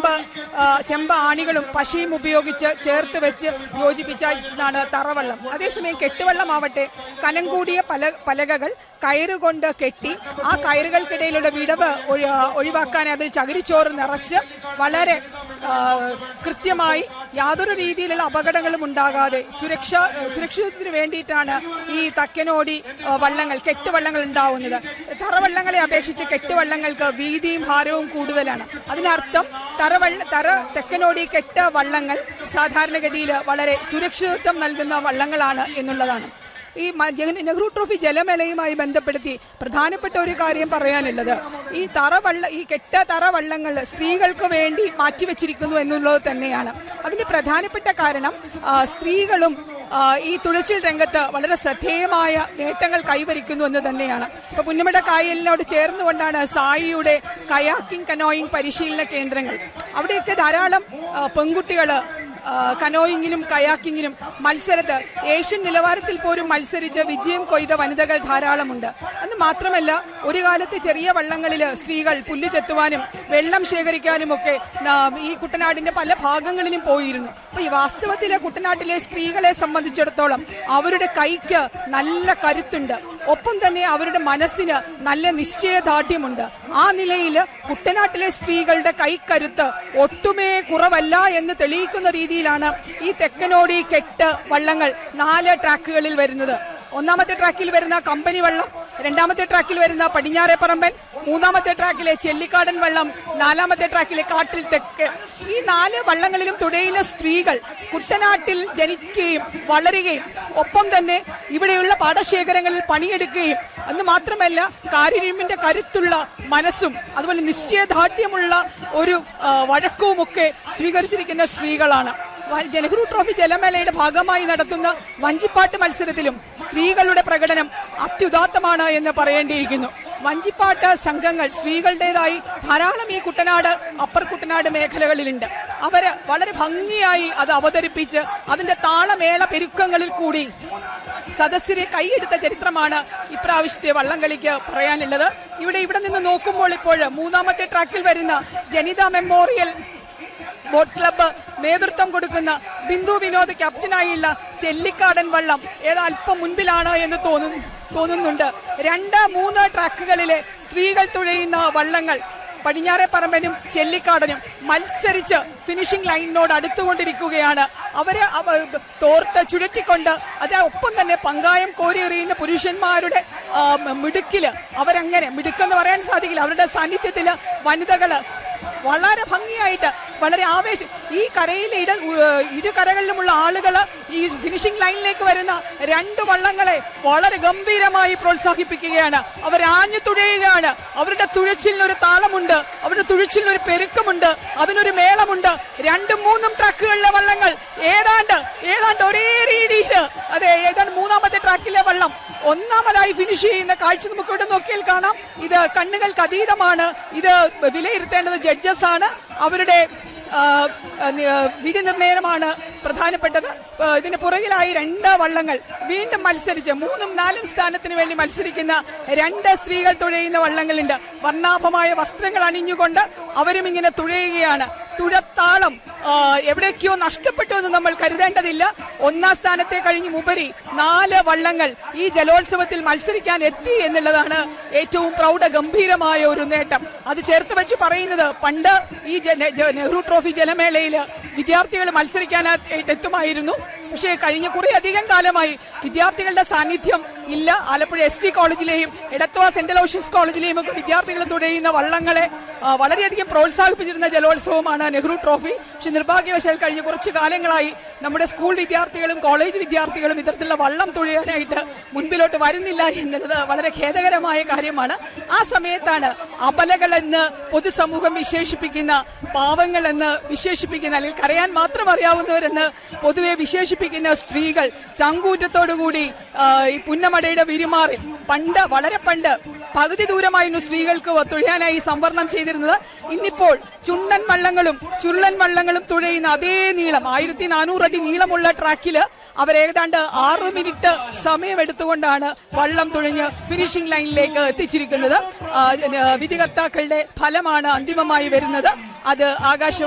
ചെമ്പ് ആ, ചെമ്പ് ആണികളും പശയും ഉപയോഗിച്ച് ചേർത്ത് വെച്ച് യോജിപ്പിച്ചാണ് തറവള്ളം അതേസമയം കെട്ടുവള്ളമാവട്ടെ കനം കൂടിയ പല പലകകൾ കയറുകൊണ്ട് കെട്ടി ആ കയറുകൾക്കിടയിലുള്ള വിടവ് ഒഴി- ഒഴിവാക്കാൻ അതിൽ ചകിരിച്ചോറ് നിറച്ച് വളരെ ആ, കൃത്യമായി യാതൊരു രീതിയിലുള്ള അപകടങ്ങളും ഉണ്ടാകാതെ സുരക്ഷ സുരക്ഷിതത്വത്തിന് വേണ്ടിയിട്ടാണ് ഈ തക്കനോടി ആ, വള്ളങ്ങൾ കെട്ടുവള്ളങ്ങൾ ഉണ്ടാവുന്നത് തറവള്ളങ്ങളെ അപേക്ഷിച്ച് കെട്ടുവള്ളങ്ങൾക്ക് വീതിയും ഭാരവും കൂടുതലാണ് അതിനർത്ഥം തറവള്ള തറ തെക്കനോടി കെട്ട വള്ളങ്ങൾ സാധാരണഗതിയിൽ വളരെ സുരക്ഷിതത്വം നൽകുന്ന വള്ളങ്ങളാണ് എന്നുള്ളതാണ് ഈ മ- ജന- നെഹ്റു ട്രോഫി ജലമേളയുമായി ബന്ധപ്പെടുത്തി പ്രധാനപ്പെട്ട ഒരു കാര്യം പറയാനുള്ളത് ഈ തറവള്ള ഈ കെട്ട തറവള്ളങ്ങൾ സ്ത്രീകൾക്ക് വേണ്ടി മാറ്റിവെച്ചിരിക്കുന്നു എന്നുള്ളത് തന്നെയാണ് അതിന്റെ പ്രധാനപ്പെട്ട കാരണം ആ, സ്ത്രീകളും ആ, ഈ തുഴച്ചിൽ രംഗത്ത് വളരെ ശ്രദ്ധേയമായ നേട്ടങ്ങൾ കൈവരിക്കുന്നു എന്ന് തന്നെയാണ് ഇപ്പൊ പുന്നമട കായലിനോട് ചേർന്നുകൊണ്ടാണ് സായിയുടെ കയാക്കിംഗ് കനോയിങ് പരിശീലന കേന്ദ്രങ്ങൾ അവിടെയൊക്കെ ധാരാളം ആ, പെൺകുട്ടികള് ആ, കനോയിങ്ങിനും കയാക്കിങ്ങിനും മത്സരത്ത് ഏഷ്യൻ നിലവാരത്തിൽ പോലും മത്സരിച്ച് വിജയം കൊയ്ത വനിതകൾ ധാരാളമുണ്ട് എന്ന് മാത്രമല്ല ഒരു കാലത്ത് ചെറിയ വള്ളങ്ങളിൽ സ്ത്രീകൾ പുല്ല് ചെത്തുവാനും വെള്ളം ശേഖരിക്കാനും ഒക്കെ ആ, ഈ കുട്ടനാടിന്റെ പല ഭാഗങ്ങളിലും പോയിരുന്നു അപ്പൊ ഈ വാസ്തവത്തിലെ കുട്ടനാട്ടിലെ സ്ത്രീകളെ സംബന്ധിച്ചിടത്തോളം അവരുടെ കൈക്ക് നല്ല കരുത്തുണ്ട് ഒപ്പം തന്നെ അവരുടെ മനസ്സിന് നല്ല നിശ്ചയദാർഢ്യമുണ്ട് ആ നിലയിൽ കുട്ടനാട്ടിലെ സ്ത്രീകളുടെ കൈക്കരുത്ത് ഒട്ടുമേ കുറവല്ല എന്ന് തെളിയിക്കുന്ന രീതിയിലാണ് ഈ തെക്കനോടി കെട്ട് വള്ളങ്ങൾ നാല് ട്രാക്കുകളിൽ വരുന്നത് ഒന്നാമത്തെ ട്രാക്കിൽ വരുന്ന കമ്പനി വള്ളം രണ്ടാമത്തെ ട്രാക്കിൽ വരുന്ന പടിഞ്ഞാറേപ്പറമ്പൻ മൂന്നാമത്തെ ട്രാക്കിലെ ചെല്ലിക്കാടൻ വള്ളം നാലാമത്തെ ട്രാക്കിലെ കാട്ടിൽ തെക്ക് ഈ നാല് വള്ളങ്ങളിലും തുഴയുന്ന സ്ത്രീകൾ കുട്ടനാട്ടിൽ ജനിക്കുകയും വളരുകയും ഒപ്പം തന്നെ ഇവിടെയുള്ള പാടശേഖരങ്ങളിൽ പണിയെടുക്കുകയും എന്ന് മാത്രമല്ല കാര്യരിമിന്റെ കരുത്തുള്ള മനസ്സും അതുപോലെ നിശ്ചയദാർഢ്യമുള്ള ഒരു ആ, വഴക്കവുമൊക്കെ സ്വീകരിച്ചിരിക്കുന്ന സ്ത്രീകളാണ് വ- നെഹ്റു ട്രോഫി ജലമേളയുടെ ഭാഗമായി നടത്തുന്ന വഞ്ചിപ്പാട്ട് മത്സരത്തിലും സ്ത്രീകളുടെ പ്രകടനം അത്യുദാത്തമാണ് എന്ന് പറയേണ്ടിയിരിക്കുന്നു വഞ്ചിപ്പാട്ട് സംഘങ്ങൾ സ്ത്രീകളുടേതായി ധാരാളം ഈ കുട്ടനാട് അപ്പർ കുട്ടനാട് മേഖലകളിലുണ്ട് അവര് വളരെ ഭംഗിയായി അത് അവതരിപ്പിച്ച് അതിന്റെ താളമേള പെരുക്കങ്ങളിൽ കൂടി സദസ്സിനെ കൈയെടുത്ത ചരിത്രമാണ് ഇപ്രാവശ്യത്തെ വള്ളംകളിക്ക് പറയാനുള്ളത് ഇവിടെ ഇവിടെ നിന്ന് നോക്കുമ്പോൾ ഇപ്പോൾ മൂന്നാമത്തെ ട്രാക്കിൽ വരുന്ന ജനിത മെമ്മോറിയൽ ബോട്ട് ക്ലബ്ബ് നേതൃത്വം കൊടുക്കുന്ന ബിന്ദു വിനോദ് ക്യാപ്റ്റനായുള്ള ചെല്ലിക്കാടൻ വള്ളം ഏത് അല്പം മുൻപിലാണ് എന്ന് തോന്നുന്നു തോന്നുന്നുണ്ട് രണ്ട് മൂന്ന് ട്രാക്കുകളിലെ സ്ത്രീകൾ തുഴയുന്ന വള്ളങ്ങൾ പടിഞ്ഞാറെ പറമ്പനും ചെല്ലിക്കാടനും മത്സരിച്ച് ഫിനിഷിംഗ് ലൈനിനോട് അടുത്തുകൊണ്ടിരിക്കുകയാണ് അവര് അവ തോർത്ത് ചുഴറ്റിക്കൊണ്ട് അത് ഒപ്പം തന്നെ പങ്കായം കോരിയെറിയുന്ന പുരുഷന്മാരുടെ ആ, മിടുക്കില് അവരങ്ങനെ മിടുക്കെന്ന് പറയാൻ സാധിക്കില്ല അവരുടെ സാന്നിധ്യത്തില് വനിതകള് വളരെ ഭംഗിയായിട്ട് വളരെ ആവേശം ഈ കരയിലെ ഇട ഉ- ഇരു കരകളിലുമുള്ള ആളുകൾ ഈ ഫിനിഷിംഗ് ലൈനിലേക്ക് വരുന്ന രണ്ട് വള്ളങ്ങളെ വളരെ ഗംഭീരമായി പ്രോത്സാഹിപ്പിക്കുകയാണ് അവർ ആഞ്ഞു തുഴയുകയാണ് അവരുടെ തുഴച്ചിലിനൊരു താളമുണ്ട് അവരുടെ തുഴച്ചിലിനൊരു പെരുക്കമുണ്ട് അതിനൊരു മേളമുണ്ട് രണ്ടും മൂന്നും ട്രക്കുകളിലെ വള്ളങ്ങൾ ഏതാണ്ട് ഏതാണ്ട് ഒരേ രീതിയിൽ അതെ ഏതാണ്ട് മൂന്നാമത്തെ ട്രാക്കിലെ വള്ളം ഒന്നാമതായി ഫിനിഷ് ചെയ്യുന്ന കാഴ്ച നമുക്ക് ഇവിടെ നോക്കിയാൽ കാണാം ഇത് കണ്ണുകൾക്ക് അതീതമാണ് ഇത് വിലയിരുത്തേണ്ടത് ജഡ്ജസ് ആണ് അവരുടെ ആ, ആ, നി- ആ, വിധി നിർണയമാണ് പ്രധാനപ്പെട്ടത് ആ, ഇതിന് പുറകിലായി രണ്ട് വള്ളങ്ങൾ വീണ്ടും മത്സരിച്ച് മൂന്നും നാലും സ്ഥാനത്തിന് വേണ്ടി മത്സരിക്കുന്ന രണ്ട് സ്ത്രീകൾ തുഴയുന്ന വള്ളങ്ങളുണ്ട് വർണ്ണാഭമായ വസ്ത്രങ്ങൾ അണിഞ്ഞുകൊണ്ട് അവരും ഇങ്ങനെ തുഴയുകയാണ് തുഴത്താളം ആ, എവിടേക്കോ നഷ്ടപ്പെട്ടു എന്ന് നമ്മൾ കരുതേണ്ടതില്ല ഒന്നാം സ്ഥാനത്തെ കഴിഞ്ഞും ഉപരി നാല് വള്ളങ്ങൾ ഈ ജലോത്സവത്തിൽ മത്സരിക്കാൻ എത്തി എന്നുള്ളതാണ് ഏറ്റവും പ്രൗഢ ഗംഭീരമായ ഒരു നേട്ടം അത് ചേർത്ത് വെച്ച് പറയുന്നത് പണ്ട് ഈ ജന- ജ- നെഹ്റു ട്രോഫി ജലമേളയിൽ വിദ്യാർത്ഥികൾ മത്സരിക്കാനായിട്ട് എത്തുമായിരുന്നു പക്ഷേ കഴിഞ്ഞ കുറെ അധികം കാലമായി വിദ്യാർത്ഥികളുടെ സാന്നിധ്യം ഇല്ല ആലപ്പുഴ എസ് ടി കോളേജിലെയും എടത്വ സെന്റ് അലോഷ്യസ് കോളേജിലെയും ഒക്കെ വിദ്യാർത്ഥികൾ തുഴയുന്ന വള്ളങ്ങളെ ആ, വളരെയധികം പ്രോത്സാഹിപ്പിച്ചിരുന്ന ജലോത്സവമാണ് നെഹ്റു ട്രോഫി പക്ഷെ നിർഭാഗ്യവശാൽ കഴിഞ്ഞ കുറച്ചു കാലങ്ങളായി നമ്മുടെ സ്കൂൾ വിദ്യാർത്ഥികളും കോളേജ് വിദ്യാർത്ഥികളും ഇത്തരത്തിലുള്ള വള്ളം തുഴയാനായിട്ട് മുൻപിലോട്ട് വരുന്നില്ല എന്നുള്ളത് വളരെ ഖേദകരമായ കാര്യമാണ് ആ സമയത്താണ് അബലകൾ എന്ന് പൊതുസമൂഹം വിശേഷിപ്പിക്കുന്ന പാവങ്ങൾ എന്ന് വിശേഷിപ്പിക്കുന്ന അല്ലെങ്കിൽ കരയാൻ മാത്രം അറിയാവുന്നവരെന്ന് പൊതുവെ വിശേഷിപ്പിക്കുന്ന സ്ത്രീകൾ ചങ്കൂറ്റത്തോടുകൂടി ആ, ഈ പുന്നമടയുടെ വിരുമാറിൽ പണ്ട് വളരെ പണ്ട് പകുതി ദൂരമായിരുന്നു സ്ത്രീകൾക്ക് തുഴയാനായി സംവരണം ചെയ്തിരുന്നത് ഇന്നിപ്പോൾ ചുണ്ടൻ വള്ളങ്ങളും ചുരുളൻ വള്ളങ്ങളും തുഴയുന്ന അതേ നീളം ആയിരത്തി നാനൂറ് അടി നീളമുള്ള ട്രാക്കില് അവർ ഏതാണ്ട് ആറ് മിനിറ്റ് സമയമെടുത്തുകൊണ്ടാണ് വള്ളം തുഴഞ്ഞ് ഫിനിഷിംഗ് ലൈനിലേക്ക് എത്തിച്ചിരിക്കുന്നത് ആ, വിധികർത്താക്കളുടെ ഫലമാണ് അന്തിമമായി വരുന്നത് അത് ആകാശ